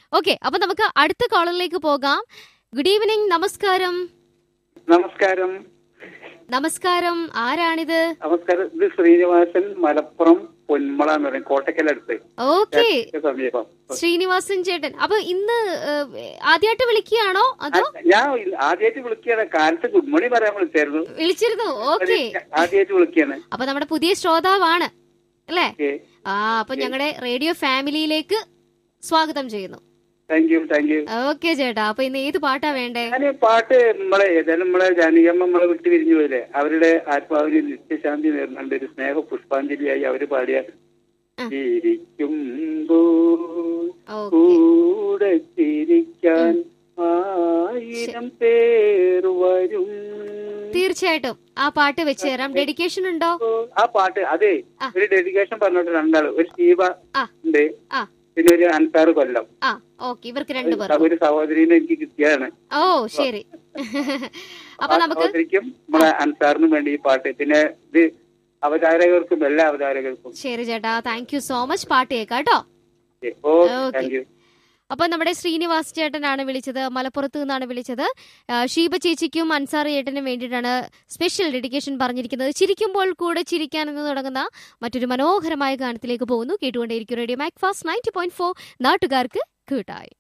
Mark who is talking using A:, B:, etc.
A: Okay അപ്പൊ നമുക്ക് അടുത്ത കോളറിലേക്ക് പോകാം ഗുഡ് ഈവനിങ് നമസ്കാരം
B: നമസ്കാരം
A: നമസ്കാരം ആരാണിത്
B: നമസ്കാരം ഇത് ശ്രീനിവാസൻ മലപ്പുറം പൊന്മള എന്ന് പറയും കോട്ടക്കലടുത്ത്
A: ഓക്കെ
B: സമീപം
A: ശ്രീനിവാസൻ ചേട്ടൻ അപ്പൊ ഇന്ന് ആദ്യമായിട്ട് വിളിക്കുകയാണോ അതോ
B: ഞാൻ ആദ്യമായിട്ട് വിളിക്കുകയാണ് കാലത്ത് ഗുഡ് മോർണിംഗ് പറയാൻ വിളിച്ചായിരുന്നു
A: വിളിച്ചിരുന്നു ഓക്കെ
B: ആദ്യമായിട്ട് വിളിക്കുകയാണ്
A: അപ്പൊ നമ്മുടെ പുതിയ ശ്രോതാവാണ് അല്ലേ
B: ഓക്കെ
A: ആ അപ്പൊ ഞങ്ങളുടെ റേഡിയോ ഫാമിലിയിലേക്ക് സ്വാഗതം ചെയ്യുന്നു
B: thank you thank you
A: okay ചേട്ടാ അപ്പൊ ഇന്ന് ഏത് പാട്ടാ വേണ്ടേ
B: ഞാൻ പാട്ട് നമ്മളെ ഏതായാലും നമ്മളെ ജാനകിയമ്മ നമ്മളെ വിട്ട് പിരിഞ്ഞു പോയില്ലേ അവരുടെ ആത്മാവിന് നിത്യശാന്തി നേർന്നുണ്ട് ഒരു സ്നേഹ പുഷ്പാഞ്ജലിയായി അവര് പാടിയ
A: ആ.
B: ചിരിക്കുമ്പോൾ
A: ഓക്കെ
B: കൂടെ ചിരിക്കാൻ ആയിരം പേർ വരും
A: തീർച്ചയായിട്ടും ആ പാട്ട് വെച്ച് തരാം ഡെഡിക്കേഷൻ ഉണ്ടോ
B: ആ പാട്ട് അതെ
A: ആ.
B: ഒരു ഡെഡിക്കേഷൻ പറഞ്ഞോട്ട് രണ്ടാള് ഒരു ശീവ
A: ആ.
B: ഉണ്ട്
A: ആ
B: പിന്നെ ഒരു അൻസാറ് കൊല്ലം
A: ആ ഓക്കെ ഇവർക്ക് രണ്ടുപേർ
B: ഒരു സഹോദരിനെ എനിക്ക് കിട്ടിയതാണ്
A: ഓ ശരി അപ്പൊ
B: ആ
A: നമുക്ക്
B: സഹോദരിക്കും നമ്മളെ അൻസാറിനും വേണ്ടി ഈ പാട്ട് പിന്നെ ഇത് അവതാരകർക്കും എല്ലാ അവതാരകർക്കും
A: ശരി ചേട്ടാ താങ്ക് യു സോ മച്ച് പാട്ട് കേൾക്കാം കേട്ടോ
B: ഓ
A: Okay.
B: താങ്ക് യു
A: അപ്പൊ നമ്മുടെ ശ്രീനിവാസ് ചേട്ടനാണ് വിളിച്ചത് മലപ്പുറത്ത് നിന്നാണ് വിളിച്ചത് ആ, ഷീബ ചേച്ചിക്കും അൻസാർ ചേട്ടനും വേണ്ടിയിട്ടാണ് സ്പെഷ്യൽ ഡെഡിക്കേഷൻ പറഞ്ഞിരിക്കുന്നത് ചിരിക്കുമ്പോൾ കൂടെ ചിരിക്കാൻ എന്ന് തുടങ്ങുന്ന മറ്റൊരു മനോഹരമായ ഗാനത്തിലേക്ക് പോകുന്നു കേട്ടുകൊണ്ടേയിരിക്കും radio Mac Fast ninety point four നാട്ടുകാർക്ക് കൂട്ടായി